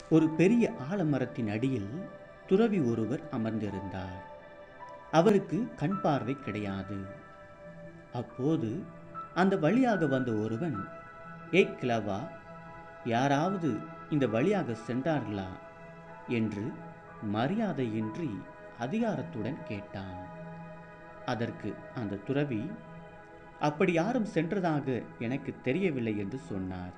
ஒரு பெரிய ஆலமரத்தின் அடியில் துறவி ஒருவர் அமர்ந்திருந்தார் அவருக்கு கண் பார்வை கிடையாது அப்போது அந்த வழியாக வந்த ஒருவன் ஏய் கிழவா யாராவது இந்த வழியாக சென்றார்களா என்று மரியாதையின்றி அதிகாரத்துடன் கேட்டான் அதற்கு அந்த துறவி அப்படி யாரும் சென்றதாக எனக்கு தெரியவில்லை என்று சொன்னார்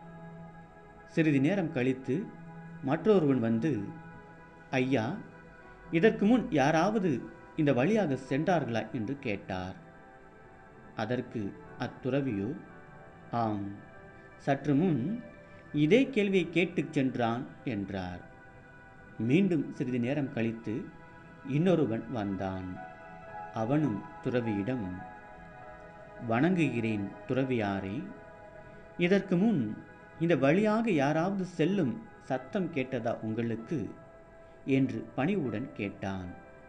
சிறிது நேரம் கழித்து மற்றொருவன் வந்து ஐயா இதற்கு முன் யாராவது இந்த வழியாக சென்றார்களா என்று கேட்டார் அதற்கு அத்துறவியோ ஆம் சற்று முன் இதே கேள்வியை கேட்டுச் சென்றான் என்றார் மீண்டும் சிறிது நேரம் கழித்து இன்னொருவன் வந்தான் அவனும் துறவியிடம் வணங்குகிறேன் துறவியாரே இதற்கு முன் இந்த வழியாக யாராவது செல்லும் சத்தம் கேட்டதா உங்களுக்கு என்று பணிவுடன் கேட்டான்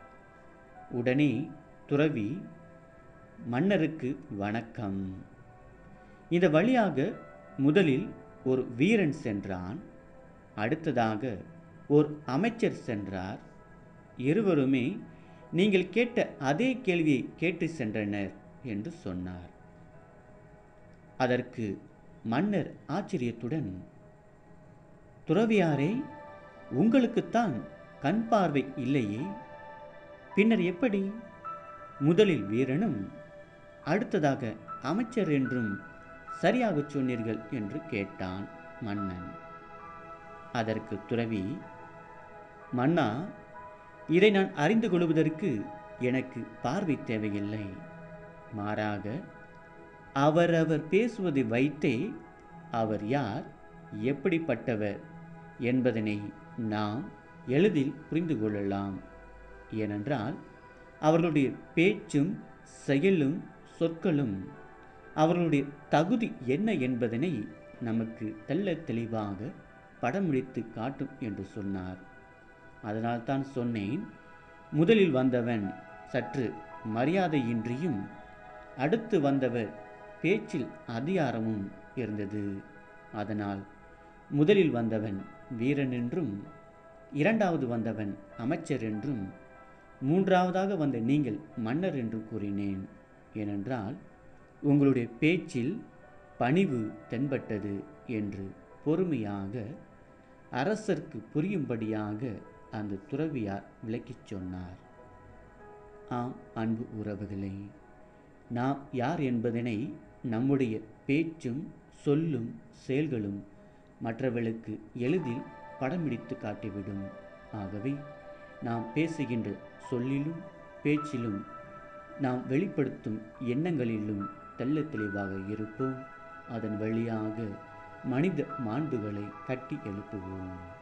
உடனே துறவி மன்னருக்கு வணக்கம் இந்த வழியாக முதலில் ஒரு வீரன் சென்றான் அடுத்ததாக ஒரு அமைச்சர் சென்றார் இருவருமே நீங்கள் கேட்ட அதே கேள்வியை கேட்டு சென்றனர் என்று சொன்னார் அதற்கு மன்னர் ஆச்சரியத்துடன் துறவியாரே உங்களுக்குத்தான் கண் பார்வை இல்லையே பின்னர் எப்படி முதலில் வீரனும் அடுத்ததாக அமைச்சர் என்றும் சரியாகச் சொன்னீர்கள் என்று கேட்டான் மன்னன் அதற்கு துறவி மன்னா இதை நான் அறிந்து கொள்வதற்கு எனக்கு பார்வை தேவையில்லை மாறாக அவரவர் பேசுவதை வைத்தே அவர் யார் எப்படிப்பட்டவர் என்பதனை நாம் எளிதில் புரிந்து கொள்ளலாம் ஏனென்றால் அவர்களுடைய பேச்சும் செயலும் சொற்களும் அவர்களுடைய தகுதி என்ன என்பதனை நமக்கு தெள்ள தெளிவாக படம்பிடித்து காட்டும் என்று சொன்னார் அதனால்தான் சொன்னேன் முதலில் வந்தவன் சற்று மரியாதையின்றியும் அடுத்து வந்தவர் பேச்சில் அதிகாரமும் இருந்தது அதனால் முதலில் வந்தவன் வீரன் என்றும் இரண்டாவது வந்தவன் அமைச்சர் என்றும் மூன்றாவதாக வந்த நீங்கள் மன்னர் என்று கூறினேன் ஏனென்றால் உங்களுடைய பேச்சில் பணிவு தென்பட்டது என்று பொறுமையாக அரசர்க்கு புரியும்படியாக அந்த துறவியார் விளக்கிச் சொன்னார் ஆம் அன்பு உறவுகளே நாம் யார் என்பதனை நம்முடைய பேச்சும் சொல்லும் செயல்களும் மற்றவர்களுக்கு எளிதில் படம்பிடித்து காட்டிவிடும் ஆகவே நாம் பேசுகின்ற சொல்லிலும் பேச்சிலும் நாம் வெளிப்படுத்தும் எண்ணங்களிலும் தெள்ள தெளிவாக இருப்போம் அதன் வழியாக மனித மாண்புகளை கட்டி எழுப்புவோம்